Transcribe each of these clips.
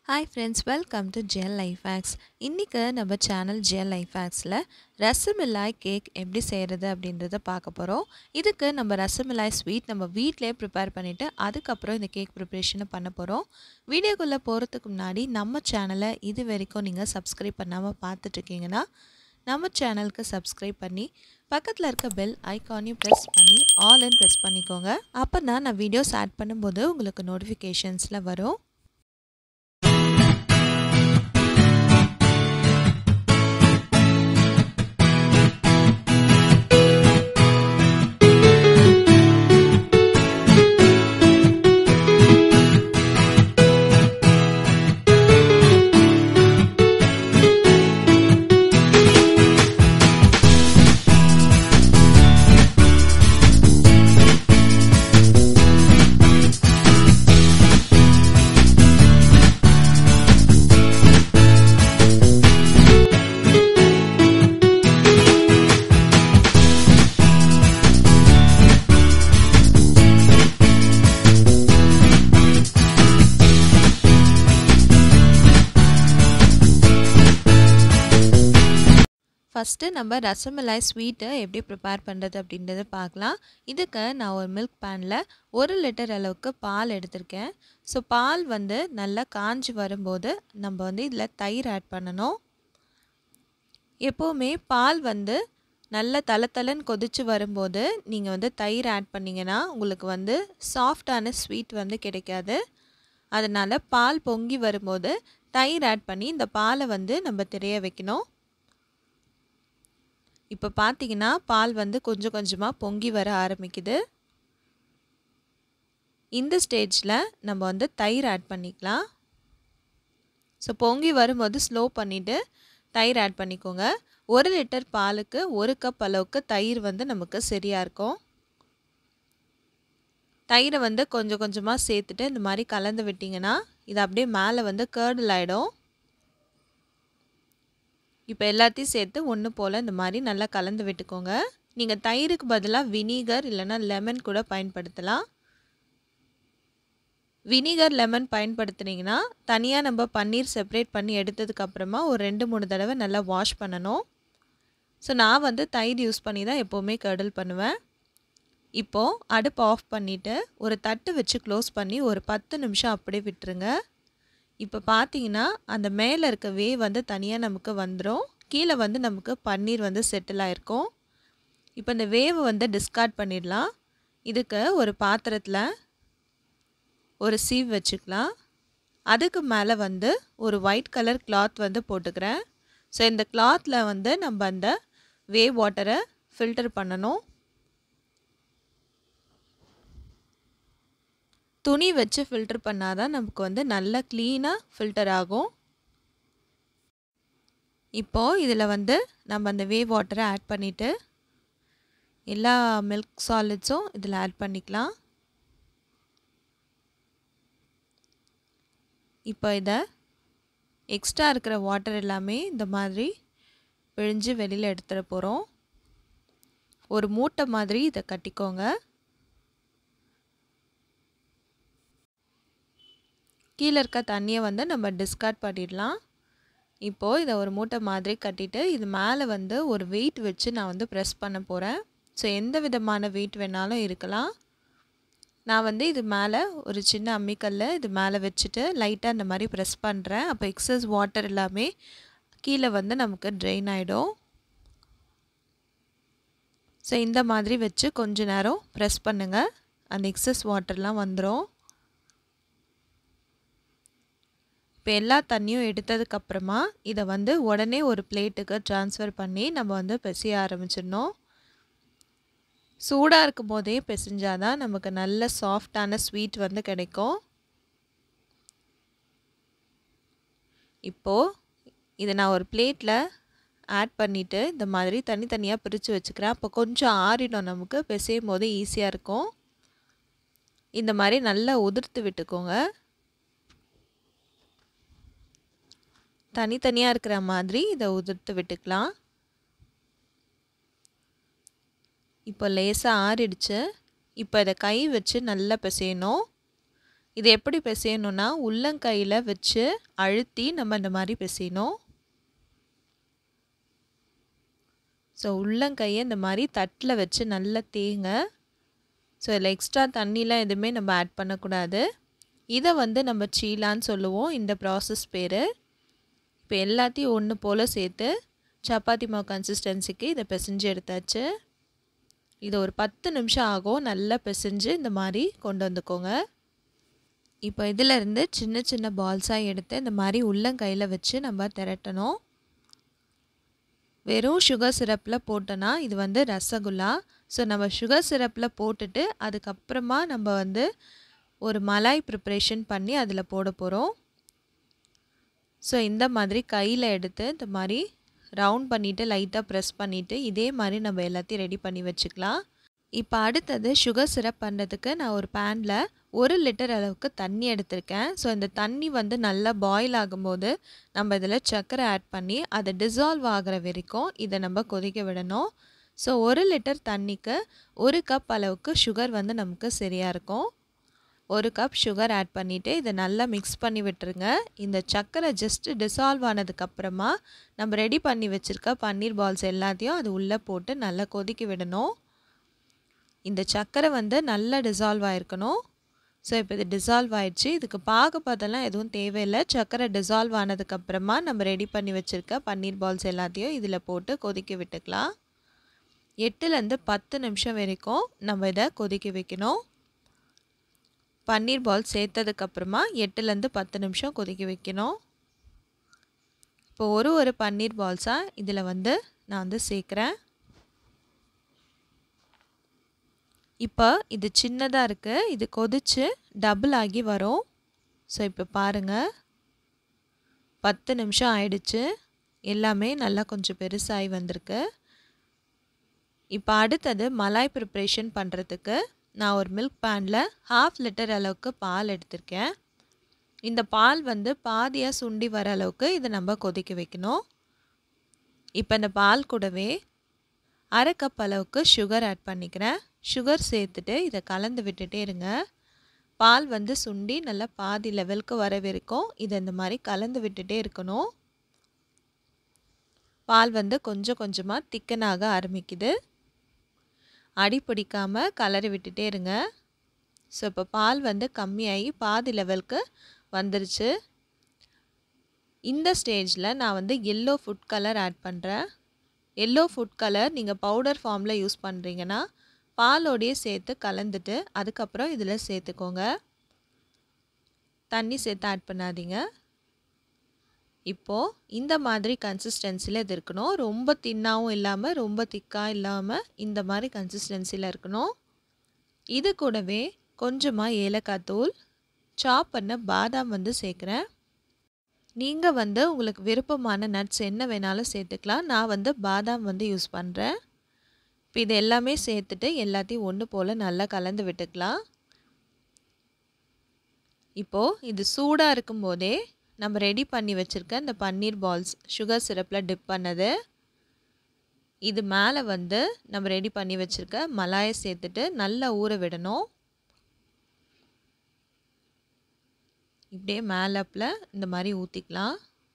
hi friends welcome to gel life hacks இன்றைக்கி நம்ம channel gel life ஹேக்ஸில் rasmalai cake எப்படி செய்கிறது அப்படின்றத பார்க்க போகிறோம் இதுக்கு நம்ம ரசமிலாய் ஸ்வீட் நம்ம வீட்டிலே ப்ரிப்பேர் பண்ணிவிட்டு அதுக்கப்புறம் இந்த கேக் ப்ரிப்ரேஷனை பண்ண போகிறோம் வீடியோக்குள்ளே போகிறதுக்கு முன்னாடி நம்ம சேனலை இது வரைக்கும் நீங்கள் சப்ஸ்கிரைப் பண்ணாமல் பார்த்துட்ருக்கீங்கன்னா நம்ம சேனலுக்கு சப்ஸ்கிரைப் பண்ணி பக்கத்தில் இருக்க பெல் ஐக்கானையும் ப்ரெஸ் பண்ணி ஆல்னு ப்ரெஸ் பண்ணிக்கோங்க அப்போ தான் நான் வீடியோஸ் ஆட் பண்ணும்போது உங்களுக்கு நோட்டிஃபிகேஷன்ஸில் வரும் ஃபஸ்ட்டு நம்ம ரசமலாய் ஸ்வீட்டை எப்படி ப்ரிப்பேர் பண்ணுறது அப்படின்றத பார்க்கலாம் இதுக்கு நான் ஒரு மில்க் பேனில் ஒரு லிட்டர் அளவுக்கு பால் எடுத்திருக்கேன் ஸோ பால் வந்து நல்லா காஞ்சி வரும்போது நம்ம வந்து இதில் தயிர் ஆட் பண்ணணும் எப்போவுமே பால் வந்து நல்ல தளத்தலன்னு கொதித்து வரும்போது நீங்கள் வந்து தயிர் ஆட் பண்ணிங்கன்னா உங்களுக்கு வந்து சாஃப்டான ஸ்வீட் வந்து கிடைக்காது அதனால் பால் பொங்கி வரும்போது தயிர் ஆட் பண்ணி இந்த பாலை வந்து நம்ம தெரிய வைக்கணும் இப்போ பார்த்தீங்கன்னா பால் வந்து கொஞ்சம் கொஞ்சமாக பொங்கி வர ஆரம்பிக்குது இந்த ஸ்டேஜில் நம்ம வந்து தயிர் ஆட் பண்ணிக்கலாம் ஸோ பொங்கி வரும்போது ஸ்லோ பண்ணிவிட்டு தயிர் ஆட் பண்ணிக்கோங்க ஒரு லிட்டர் பாலுக்கு ஒரு கப் அளவுக்கு தயிர் வந்து நமக்கு சரியாக இருக்கும் தயிரை வந்து கொஞ்சம் கொஞ்சமாக சேர்த்துட்டு இந்த மாதிரி கலந்து விட்டிங்கன்னா இது அப்படியே மேலே வந்து கேர்டில் ஆகிடும் இப்போ எல்லாத்தையும் சேர்த்து ஒன்று போல் இந்த மாதிரி நல்லா கலந்து விட்டுக்கோங்க நீங்கள் தயிருக்கு பதிலாக வினிகர் இல்லைனா லெமன் கூட பயன்படுத்தலாம் வினிகர் லெமன் பயன்படுத்துனீங்கன்னா தனியாக நம்ம பன்னீர் செப்பரேட் பண்ணி எடுத்ததுக்கப்புறமா ஒரு ரெண்டு மூணு தடவை நல்லா வாஷ் பண்ணணும் ஸோ நான் வந்து தயிர் யூஸ் பண்ணி தான் எப்போவுமே கடல் பண்ணுவேன் இப்போது அடுப்பு ஆஃப் பண்ணிவிட்டு ஒரு தட்டு வச்சு க்ளோஸ் பண்ணி ஒரு பத்து நிமிஷம் அப்படியே விட்டுருங்க இப்போ பார்த்தீங்கன்னா அந்த மேலே இருக்க வே வந்து தனியாக நமக்கு வந்துடும் கீழே வந்து நமக்கு பன்னீர் வந்து செட்டில் ஆகிருக்கும் இப்போ இந்த வேவை வந்து டிஸ்கார்ட் பண்ணிடலாம் இதுக்கு ஒரு பாத்திரத்தில் ஒரு சீவ் வச்சுக்கலாம் அதுக்கு மேலே வந்து ஒரு ஒயிட் கலர் கிளாத் வந்து போட்டுக்கிறேன் ஸோ இந்த கிளாத்தில் வந்து நம்ம அந்த வே வாட்டரை ஃபில்டர் பண்ணணும் துணி வச்சு ஃபில்டர் பண்ணால் தான் நமக்கு வந்து நல்லா க்ளீனாக ஃபில்டர் ஆகும் இப்போது இதில் வந்து நம்ம அந்த வே வாட்டரை ஆட் பண்ணிவிட்டு எல்லா மில்க் சாலிட்ஸும் இதில் ஆட் பண்ணிக்கலாம் இப்போ இதை எக்ஸ்ட்ரா இருக்கிற வாட்டர் எல்லாமே இந்த மாதிரி பிழிஞ்சு வெளியில் எடுத்துகிட போகிறோம் ஒரு மூட்டை மாதிரி இதை கட்டிக்கோங்க கீழே இருக்க தண்ணியை வந்து நம்ம டிஸ்கார்ட் பண்ணிடலாம் இப்போது இதை ஒரு மூட்டை மாதிரி கட்டிட்டு இது மேலே வந்து ஒரு வெயிட் வச்சு நான் வந்து ப்ரெஸ் பண்ண போகிறேன் ஸோ எந்த விதமான வெயிட் வேணாலும் இருக்கலாம் நான் வந்து இது மேலே ஒரு சின்ன அம்மிக்கல்ல இது மேலே வச்சுட்டு லைட்டாக இந்த மாதிரி ப்ரெஸ் பண்ணுறேன் அப்போ எக்ஸஸ் வாட்டர் எல்லாமே கீழே வந்து நமக்கு ட்ரெயின் ஆகிடும் ஸோ இந்த மாதிரி வச்சு கொஞ்ச நேரம் ப்ரெஸ் பண்ணுங்கள் அந்த எக்ஸஸ் வாட்டர்லாம் வந்துடும் இப்போ எல்லா தண்ணியும் எடுத்ததுக்கப்புறமா இதை வந்து உடனே ஒரு பிளேட்டுக்கு ட்ரான்ஸ்ஃபர் பண்ணி நம்ம வந்து பிசைய ஆரம்பிச்சிடணும் சூடாக இருக்கும் போதே பிசைஞ்சாதான் நமக்கு நல்ல சாஃப்டான ஸ்வீட் வந்து கிடைக்கும் இப்போது இதை நான் ஒரு பிளேட்டில் ஆட் பண்ணிவிட்டு இந்த மாதிரி தனித்தனியாக பிரித்து வச்சுக்கிறேன் அப்போ கொஞ்சம் ஆறிடும் நமக்கு பிசையும் போது ஈஸியாக இருக்கும் இந்த மாதிரி நல்லா உதிர்த்து விட்டுக்கோங்க தனித்தனியாக இருக்கிற மாதிரி இதை உதிர்த்து விட்டுக்கலாம் இப்போ லேசாக ஆறிடுச்சு இப்போ இதை கை வச்சு நல்லா பிசையணும் இது எப்படி பிசையணுன்னா உள்ளங்கையில் வச்சு அழுத்தி நம்ம இந்த மாதிரி பிசையணும் ஸோ உள்ளங்கையை இந்த மாதிரி தட்டில் வச்சு நல்லா தேங்க ஸோ இதில் எக்ஸ்ட்ரா தண்ணிலாம் எதுவுமே நம்ம ஆட் பண்ணக்கூடாது இதை வந்து நம்ம சீலான்னு சொல்லுவோம் இந்த ப்ராசஸ் பேர் இப்போ எல்லாத்தையும் ஒன்று போல் சேர்த்து சப்பாத்தி மாவு கன்சிஸ்டன்சிக்கு இதை பிசைஞ்சு எடுத்தாச்சு இது ஒரு பத்து நிமிஷம் ஆகும் நல்லா பிசைஞ்சு இந்த மாதிரி கொண்டு வந்துக்கோங்க இப்போ இதிலேருந்து சின்ன சின்ன பால்ஸாக எடுத்து இந்த மாதிரி உள்ளங்கையில் வச்சு நம்ம திரட்டணும் வெறும் சுகர் சிரப்பில் போட்டோன்னா இது வந்து ரசகுல்லா ஸோ நம்ம சுகர் சிரப்பில் போட்டுட்டு அதுக்கப்புறமா நம்ம வந்து ஒரு மலாய் ப்ரிப்ரேஷன் பண்ணி அதில் போட போகிறோம் ஸோ இந்த மாதிரி கையில் எடுத்து இந்த மாதிரி ரவுண்ட் பண்ணிவிட்டு லைட்டாக ப்ரெஸ் பண்ணிவிட்டு இதே மாதிரி நம்ம எல்லாத்தையும் ரெடி பண்ணி வச்சுக்கலாம் இப்போ அடுத்தது சுகர் சிரப் பண்ணுறதுக்கு நான் ஒரு பேனில் ஒரு லிட்டர் அளவுக்கு தண்ணி எடுத்திருக்கேன் ஸோ இந்த தண்ணி வந்து நல்லா பாயில் ஆகும்போது நம்ம இதில் சர்க்கரை ஆட் பண்ணி அதை டிசால்வ் ஆகிற வரைக்கும் இதை நம்ம கொதிக்க விடணும் ஸோ ஒரு லிட்டர் தண்ணிக்கு ஒரு கப் அளவுக்கு சுகர் வந்து நமக்கு சரியாக இருக்கும் ஒரு கப் சுகர் ஆட் பண்ணிவிட்டு இதை நல்லா மிக்ஸ் பண்ணி விட்டுருங்க இந்த சர்க்கரை ஜஸ்ட்டு டிசால்வ் ஆனதுக்கப்புறமா நம்ம ரெடி பண்ணி வச்சுருக்க பன்னீர் பால்ஸ் எல்லாத்தையும் அது உள்ளே போட்டு நல்லா கொதிக்க விடணும் இந்த சர்க்கரை வந்து நல்லா டிசால்வ் ஆகிருக்கணும் ஸோ இப்போ இது டிசால்வ் ஆயிடுச்சு இதுக்கு பாகுபாதெல்லாம் எதுவும் தேவையில்லை சர்க்கரை டிசால்வ் ஆனதுக்கப்புறமா நம்ம ரெடி பண்ணி வச்சுருக்க பன்னீர் பால்ஸ் எல்லாத்தையும் இதில் போட்டு கொதிக்க விட்டுக்கலாம் எட்டுலேருந்து பத்து நிமிஷம் வரைக்கும் நம்ம இதை கொதிக்க வைக்கணும் பன்னீர் பால் சேர்த்ததுக்கப்புறமா எட்டுலேருந்து பத்து நிமிஷம் கொதிக்க வைக்கணும் இப்போ ஒரு ஒரு பன்னீர் பால்ஸாக இதில் வந்து நான் வந்து சேர்க்குறேன் இப்போ இது சின்னதாக இருக்குது இது கொதித்து டபுள் ஆகி வரும் ஸோ இப்போ பாருங்கள் பத்து நிமிஷம் ஆயிடுச்சு எல்லாமே நல்லா கொஞ்சம் பெருசாகி வந்திருக்கு இப்போ அடுத்தது மலாய் ப்ரிப்ரேஷன் பண்ணுறதுக்கு நான் ஒரு மில்க் பேனில் ஹாஃப் லிட்டர் அளவுக்கு பால் எடுத்திருக்கேன் இந்த பால் வந்து பாதியாக சுண்டி வர அளவுக்கு இதை நம்ம கொதிக்க வைக்கணும் இப்போ இந்த பால் கூடவே அரை கப் அளவுக்கு சுகர் ஆட் பண்ணிக்கிறேன் சுகர் சேர்த்துட்டு இதை கலந்து விட்டுட்டே இருங்க பால் வந்து சுண்டி நல்லா பாதி லெவலுக்கு வர வரைக்கும் இதை இந்த மாதிரி கலந்து விட்டுட்டே இருக்கணும் பால் வந்து கொஞ்சம் கொஞ்சமாக திக்கனாக ஆரம்பிக்குது அடி பிடிக்காமல் கலரி விட்டுட்டே இருங்க ஸோ இப்போ பால் வந்து கம்மியாகி பாதி லெவலுக்கு வந்துருச்சு இந்த ஸ்டேஜில் நான் வந்து எல்லோ ஃபுட் கலர் ஆட் பண்ணுறேன் எல்லோ ஃபுட் கலர் நீங்கள் பவுடர் ஃபார்மில் யூஸ் பண்ணுறீங்கன்னா பாலோடையே சேர்த்து கலந்துட்டு அதுக்கப்புறம் இதில் சேர்த்துக்கோங்க தண்ணி சேர்த்து ஆட் பண்ணாதீங்க இப்போது இந்த மாதிரி கன்சிஸ்டன்சியில் இது இருக்கணும் ரொம்ப தின்னாகவும் இல்லாமல் ரொம்ப திக்காக இல்லாமல் இந்த மாதிரி கன்சிஸ்டன்சியில் இருக்கணும் இது கூடவே கொஞ்சமாக ஏலக்காய் தூள் சாப் பண்ண பாதாம் வந்து சேர்க்குறேன் நீங்கள் வந்து உங்களுக்கு விருப்பமான நட்ஸ் என்ன வேணாலும் சேர்த்துக்கலாம் நான் வந்து பாதாம் வந்து யூஸ் பண்ணுறேன் இப்போ இது எல்லாமே சேர்த்துட்டு எல்லாத்தையும் ஒன்று போல் நல்லா கலந்து விட்டுக்கலாம் இப்போது இது சூடாக இருக்கும்போதே நம்ம ரெடி பண்ணி வச்சுருக்க இந்த பன்னீர் பால்ஸ் சுகர் சிரப்பில் டிப் பண்ணது இது மேலே வந்து நம்ம ரெடி பண்ணி வச்சுருக்க மலாயை சேர்த்துட்டு நல்லா ஊற விடணும் இப்படியே மேலப்பில் இந்த மாதிரி ஊற்றிக்கலாம்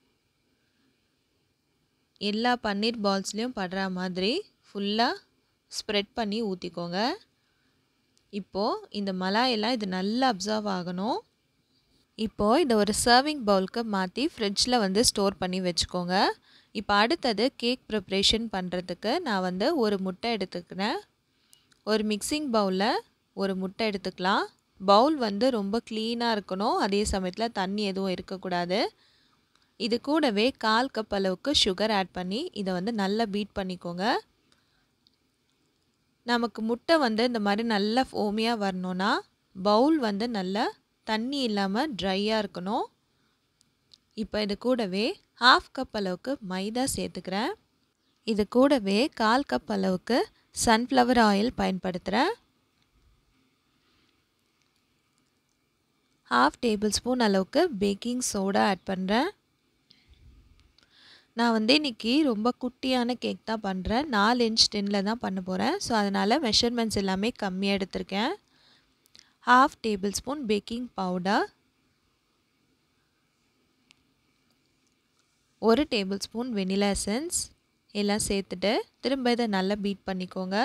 எல்லா பன்னீர் பால்ஸ்லேயும் படுற மாதிரி ஃபுல்லாக ஸ்ப்ரெட் பண்ணி ஊற்றிக்கோங்க இப்போது இந்த மலாயெல்லாம் இது நல்லா அப்சர்வ் ஆகணும் இப்போது இதை ஒரு சர்விங் பவுலுக்கு மாற்றி ஃப்ரிட்ஜில் வந்து ஸ்டோர் பண்ணி வச்சுக்கோங்க இப்போ அடுத்தது கேக் ப்ரிப்ரேஷன் பண்ணுறதுக்கு நான் வந்து ஒரு முட்டை எடுத்துக்கிறேன் ஒரு மிக்சிங் பவுலில் ஒரு முட்டை எடுத்துக்கலாம் பவுல் வந்து ரொம்ப க்ளீனாக இருக்கணும் அதே சமயத்தில் தண்ணி எதுவும் இருக்கக்கூடாது இது கூடவே கால் கப் அளவுக்கு சுகர் ஆட் பண்ணி இதை வந்து நல்லா பீட் பண்ணிக்கோங்க நமக்கு முட்டை வந்து இந்த மாதிரி நல்லா ஃபோமியாக வரணுன்னா பவுல் வந்து நல்லா தண்ணி இல்லாமல் ட்ரையாக இருக்கணும் இப்போ இது கூடவே ஹாஃப் கப் அளவுக்கு மைதா சேர்த்துக்கிறேன் இது கூடவே கால் கப் அளவுக்கு சன்ஃப்ளவர் ஆயில் பயன்படுத்துகிறேன் ஹாஃப் டேபிள் ஸ்பூன் அளவுக்கு பேக்கிங் சோடா ஆட் பண்ணுறேன் நான் வந்து இன்றைக்கி ரொம்ப குட்டியான கேக் தான் பண்ணுறேன் நாலு இன்ச் டின்னில் தான் பண்ண போகிறேன் ஸோ அதனால் மெஷர்மெண்ட்ஸ் எல்லாமே கம்மியாக எடுத்திருக்கேன் half tablespoon baking powder ஒரு டேபிள் ஸ்பூன் வெனிலா எசன்ஸ் எல்லாம் சேர்த்துட்டு திரும்ப இதை நல்லா பீட் பண்ணிக்கோங்க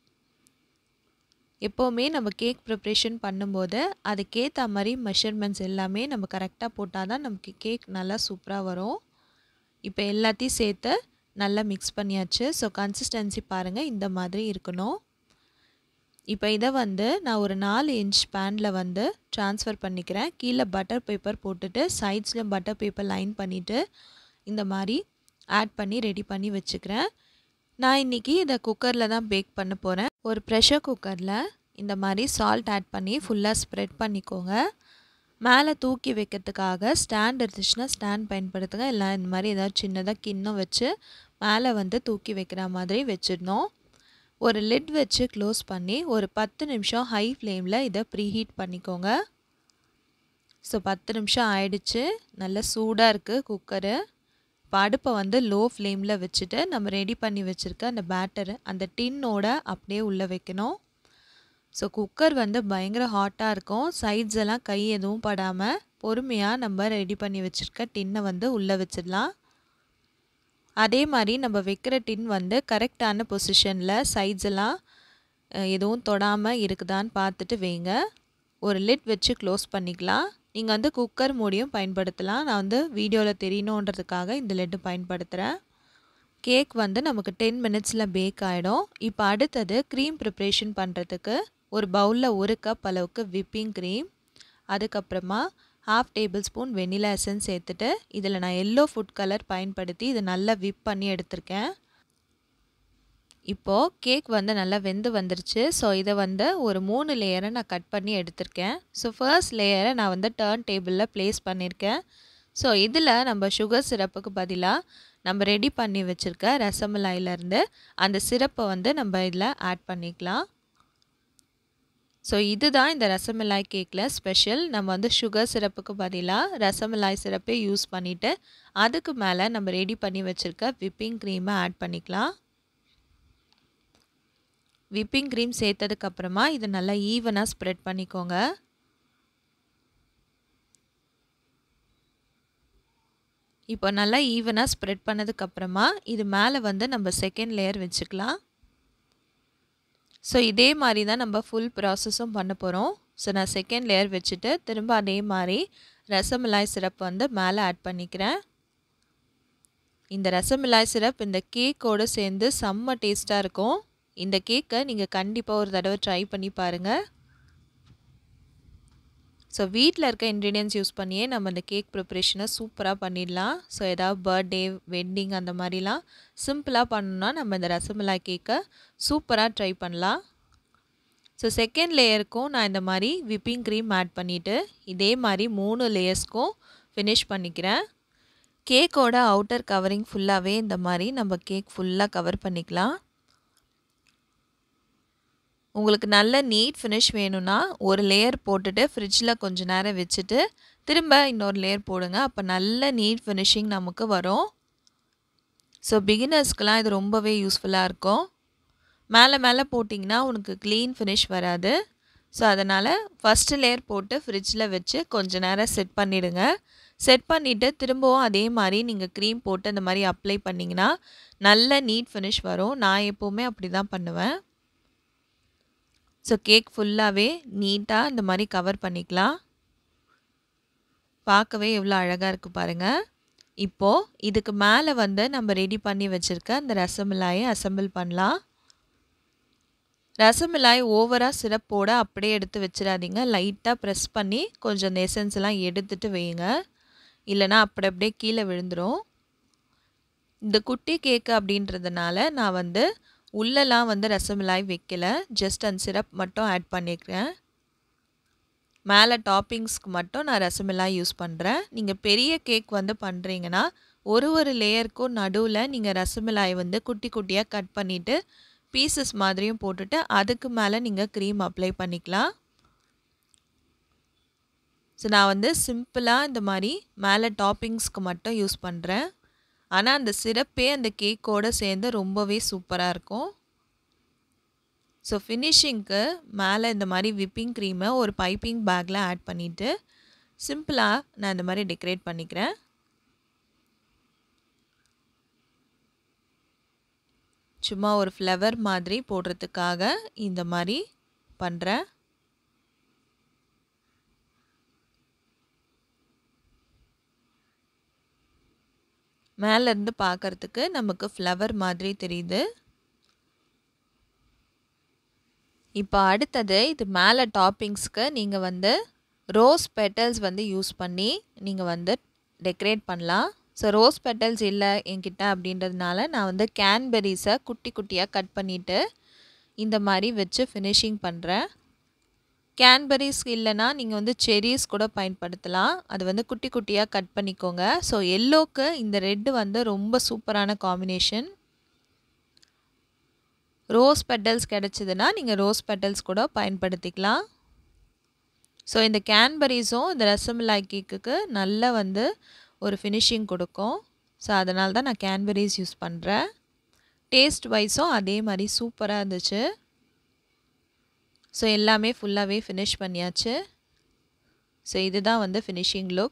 எப்போவுமே நம்ம கேக் ப்ரிப்ரேஷன் பண்ணும்போது அதுக்கேற்ற மாதிரி மெஷர்மெண்ட்ஸ் எல்லாமே நம்ம கரெக்டாக போட்டால் தான் நமக்கு கேக் நல்லா சூப்பராக வரும் இப்போ எல்லாத்தையும் சேர்த்து நல்லா மிக்ஸ் பண்ணியாச்சு ஸோ கன்சிஸ்டன்சி பாருங்கள் இந்த மாதிரி இருக்கணும் இப்போ இதை வந்து நான் ஒரு நாலு இன்ச் பேனில் வந்து ட்ரான்ஸ்ஃபர் பண்ணிக்கிறேன் கீழே பட்டர் பேப்பர் போட்டுட்டு சைட்ஸ்லையும் பட்டர் பேப்பர் லைன் பண்ணிவிட்டு இந்த மாதிரி ஆட் பண்ணி ரெடி பண்ணி வச்சுக்கிறேன் நான் இன்றைக்கி இதை குக்கரில் தான் பேக் பண்ண போகிறேன் ஒரு ப்ரெஷர் குக்கரில் இந்த மாதிரி சால்ட் ஆட் பண்ணி ஃபுல்லாக ஸ்ப்ரெட் பண்ணிக்கோங்க மேலே தூக்கி வைக்கிறதுக்காக ஸ்டாண்ட் இருந்துச்சுன்னா ஸ்டாண்ட் பயன்படுத்துங்க இல்லை இந்த மாதிரி ஏதாவது சின்னதாக கிண்ணம் வச்சு மேலே வந்து தூக்கி வைக்கிற மாதிரி வச்சிடணும் ஒரு லிட் வச்சு க்ளோஸ் பண்ணி ஒரு பத்து நிமிஷம் ஹை ஃப்ளேமில் இதை ப்ரீஹீட் பண்ணிக்கோங்க ஸோ பத்து நிமிஷம் ஆயிடுச்சு நல்ல சூடாக இருக்குது குக்கரு இப்போ அடுப்பை வந்து லோ ஃப்ளேமில் வச்சுட்டு நம்ம ரெடி பண்ணி வச்சுருக்க அந்த பேட்டரு அந்த டின்னோட அப்படியே உள்ளே வைக்கணும் ஸோ குக்கர் வந்து பயங்கர ஹாட்டாக இருக்கும் சைட்ஸ் எல்லாம் கை எதுவும் படாமல் பொறுமையாக நம்ம ரெடி பண்ணி வச்சுருக்க டின்னை வந்து உள்ளே வச்சிடலாம் அதே மாதிரி நம்ம வைக்கிற டின் வந்து கரெக்டான பொசிஷனில் சைட்ஸ் எல்லாம் எதுவும் தொடாமல் இருக்குதான்னு பார்த்துட்டு வைங்க ஒரு லிட் வச்சு க்ளோஸ் பண்ணிக்கலாம் நீங்கள் வந்து குக்கர் மூடியும் பயன்படுத்தலாம் நான் வந்து வீடியோவில் தெரியணுன்றதுக்காக இந்த லெட்டு பயன்படுத்துகிறேன் கேக் வந்து நமக்கு டென் மினிட்ஸில் பேக் ஆகிடும் இப்போ அடுத்தது க்ரீம் ப்ரிப்ரேஷன் பண்ணுறதுக்கு ஒரு பவுலில் ஒரு கப் அளவுக்கு விப்பிங் க்ரீம் அதுக்கப்புறமா half tablespoon vanilla essence சேர்த்துட்டு இதில் நான் எல்லோ ஃபுட் கலர் பயன்படுத்தி இதை நல்லா விப் பண்ணி எடுத்திருக்கேன் இப்போது கேக் வந்து நல்லா வெந்து வந்துருச்சு ஸோ இதை வந்து ஒரு மூணு லேயரை நான் கட் பண்ணி எடுத்திருக்கேன் ஸோ ஃபர்ஸ்ட் லேயரை நான் வந்து டர்ன் டேபிளில் ப்ளேஸ் பண்ணியிருக்கேன் ஸோ இதில் நம்ம சுகர் சிரப்புக்கு பதிலாக நம்ம ரெடி பண்ணி வச்சுருக்க ரசமலாயிலேருந்து அந்த சிரப்பை வந்து நம்ம இதில் ஆட் பண்ணிக்கலாம் ஸோ இதுதான் இந்த ரசமலாய் கேக்கில் ஸ்பெஷல் நம்ம வந்து சுகர் சிரப்புக்கு பதிலாக ரசமலாய் சிரப்பை யூஸ் பண்ணிவிட்டு அதுக்கு மேலே நம்ம ரெடி பண்ணி வச்சுருக்க விப்பிங் க்ரீமை ஆட் பண்ணிக்கலாம் விப்பிங் க்ரீம் சேர்த்ததுக்கப்புறமா இதை நல்லா ஈவனாக ஸ்ப்ரெட் பண்ணிக்கோங்க இப்போ நல்லா ஈவனாக ஸ்ப்ரெட் பண்ணதுக்கப்புறமா இது மேலே வந்து நம்ம செகண்ட் லேயர் வச்சுக்கலாம் ஸோ இதே மாதிரி தான் நம்ம ஃபுல் ப்ராசஸும் பண்ண போகிறோம் ஸோ நான் செகண்ட் லேயர் வச்சுட்டு திரும்ப அதே மாதிரி ரசமலாய் சிரப் வந்து மேலே ஆட் பண்ணிக்கிறேன் இந்த ரசமலாய் சிரப் இந்த கேக்கோடு சேர்ந்து செம்ம டேஸ்ட்டாக இருக்கும் இந்த கேக்கை நீங்கள் கண்டிப்பாக ஒரு தடவை ட்ரை பண்ணி பாருங்கள் ஸோ வீட்டில் இருக்க இன்க்ரீடியன்ஸ் யூஸ் பண்ணியே நம்ம இந்த கேக் ப்ரிப்ரேஷனை சூப்பராக பண்ணிடலாம் ஸோ ஏதாவது பர்த்டே வெட்டிங் அந்த மாதிரிலாம் சிம்பிளாக பண்ணணுன்னா நம்ம இந்த ரசமலாய் கேக்கை சூப்பராக ட்ரை பண்ணலாம் ஸோ செகண்ட் லேயருக்கும் நான் இந்த மாதிரி விப்பிங் க்ரீம் ஆட் பண்ணிவிட்டு இதே மாதிரி மூணு லேயர்ஸ்க்கும் ஃபினிஷ் பண்ணிக்கிறேன் கேக்கோட அவுட்டர் கவரிங் ஃபுல்லாகவே இந்த மாதிரி நம்ம கேக் ஃபுல்லாக கவர் பண்ணிக்கலாம் உங்களுக்கு நல்ல நீட் ஃபினிஷ் வேணும்னா ஒரு லேயர் போட்டுட்டு ஃப்ரிட்ஜில் கொஞ்ச நேரம் வச்சுட்டு திரும்ப இன்னொரு லேயர் போடுங்க அப்போ நல்ல நீட் ஃபினிஷிங் நமக்கு வரும் ஸோ பிகினர்ஸ்க்கெலாம் இது ரொம்பவே யூஸ்ஃபுல்லாக இருக்கும் மேலே மேலே போட்டிங்கன்னா உனக்கு க்ளீன் ஃபினிஷ் வராது ஸோ அதனால் ஃபஸ்ட்டு லேயர் போட்டு ஃப்ரிட்ஜில் வச்சு கொஞ்ச நேரம் செட் பண்ணிவிடுங்க செட் பண்ணிவிட்டு திரும்பவும் அதே மாதிரி நீங்கள் க்ரீம் போட்டு அந்த மாதிரி அப்ளை பண்ணிங்கன்னா நல்ல நீட் ஃபினிஷ் வரும் நான் எப்போவுமே அப்படி தான் பண்ணுவேன் ஸோ கேக் ஃபுல்லாகவே நீட்டாக இந்த மாதிரி கவர் பண்ணிக்கலாம் பார்க்கவே எவ்வளோ அழகாக இருக்குது பாருங்கள் இப்போது இதுக்கு மேலே வந்து நம்ம ரெடி பண்ணி வச்சுருக்க அந்த ரசமலாயை அசம்பிள் பண்ணலாம் ரசமலாய் ஓவராக சிரப்போடு அப்படியே எடுத்து வச்சிடாதீங்க லைட்டாக ப்ரெஸ் பண்ணி கொஞ்சம் அந்த எசன்ஸ் எல்லாம் எடுத்துகிட்டு வைங்க இல்லைனா அப்படி அப்படியே கீழே விழுந்துடும் இந்த குட்டி கேக்கு அப்படின்றதுனால நான் வந்து உள்ளெல்லாம் வந்து ரசமலாய் வைக்கல ஜஸ்ட் அந்த சிரப் மட்டும் ஆட் பண்ணிக்கிறேன் மேலே டாப்பிங்ஸ்க்கு மட்டும் நான் ரசமலாய் யூஸ் பண்ணுறேன் நீங்கள் பெரிய கேக் வந்து பண்ணுறீங்கன்னா ஒரு ஒரு லேயருக்கும் நடுவில் நீங்கள் ரசமலாய் வந்து குட்டி குட்டியாக கட் பண்ணிவிட்டு பீசஸ் மாதிரியும் போட்டுட்டு அதுக்கு மேலே நீங்கள் க்ரீம் அப்ளை பண்ணிக்கலாம் ஸோ நான் வந்து சிம்பிளாக இந்த மாதிரி மேலே டாப்பிங்ஸ்க்கு மட்டும் யூஸ் பண்ணுறேன் ஆனால் அந்த சிரப்பே அந்த கேக்கோடு சேர்ந்து ரொம்பவே சூப்பராக இருக்கும் ஸோ ஃபினிஷிங்க்கு மேலே இந்த மாதிரி விப்பிங் க்ரீமை ஒரு பைப்பிங் பேக்கில் ஆட் பண்ணிவிட்டு சிம்பிளாக நான் இந்த மாதிரி டெக்கரேட் பண்ணிக்கிறேன் சும்மா ஒரு ஃப்ளவர் மாதிரி போடுறதுக்காக இந்த மாதிரி பண்ணுறேன் மேலேருந்து பார்க்குறதுக்கு நமக்கு ஃப்ளவர் மாதிரி தெரியுது இப்போ அடுத்தது இது மேலே டாப்பிங்ஸ்க்கு நீங்கள் வந்து ரோஸ் பெட்டல்ஸ் வந்து யூஸ் பண்ணி நீங்கள் வந்து டெக்கரேட் பண்ணலாம் ஸோ ரோஸ் பெட்டல்ஸ் இல்லை என்கிட்ட அப்படின்றதுனால நான் வந்து கேன்பெரிஸை குட்டி குட்டியாக கட் பண்ணிவிட்டு இந்த மாதிரி வச்சு ஃபினிஷிங் பண்ணுறேன் கேன்பெரிஸ் இல்லைனா நீங்கள் வந்து செரிஸ் கூட பயன்படுத்தலாம் அது வந்து குட்டி குட்டியாக கட் பண்ணிக்கோங்க ஸோ எல்லோக்கு இந்த ரெட்டு வந்து ரொம்ப சூப்பரான காம்பினேஷன் ரோஸ் பெட்டல்ஸ் கிடச்சிதுன்னா நீங்கள் ரோஸ் பெட்டல்ஸ் கூட பயன்படுத்திக்கலாம் ஸோ இந்த கேன்பெரிஸும் இந்த ரசமலாய் கேக்குக்கு நல்ல வந்து ஒரு ஃபினிஷிங் கொடுக்கும் ஸோ அதனால தான் நான் கேன்பெரிஸ் யூஸ் பண்ணுறேன் டேஸ்ட் வைஸும் அதே மாதிரி சூப்பராக இருந்துச்சு ஸோ எல்லாமே ஃபுல்லாகவே ஃபினிஷ் பண்ணியாச்சு ஸோ இதுதான் வந்து ஃபினிஷிங் லுக்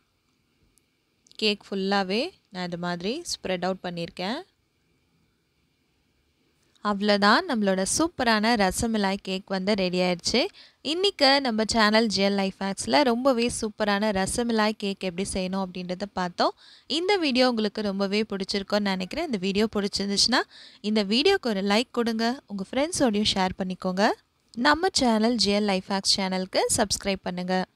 கேக் ஃபுல்லாகவே நான் இது மாதிரி ஸ்ப்ரெட் அவுட் பண்ணியிருக்கேன் அவ்வளோதான் நம்மளோட சூப்பரான ரசமலாய் கேக் வந்து ரெடி ஆயிடுச்சு இன்றைக்கி நம்ம சேனல் ஜிஎல் லைஃப் ஹேக்ஸில் ரொம்பவே சூப்பரான ரசமலாய் கேக் எப்படி செய்யணும் அப்படின்றத பார்த்தோம் இந்த வீடியோ உங்களுக்கு ரொம்பவே பிடிச்சிருக்கோன்னு நினைக்கிறேன் இந்த வீடியோ பிடிச்சிருந்துச்சுன்னா இந்த வீடியோக்கு ஒரு லைக் கொடுங்க உங்கள் ஃப்ரெண்ட்ஸோடையும் ஷேர் பண்ணிக்கோங்க நம்ம சேனல் ஜிஎல் லைஃப் ஹேக்ஸ் சேனலுக்கு சப்ஸ்கிரைப் பண்ணுங்கள்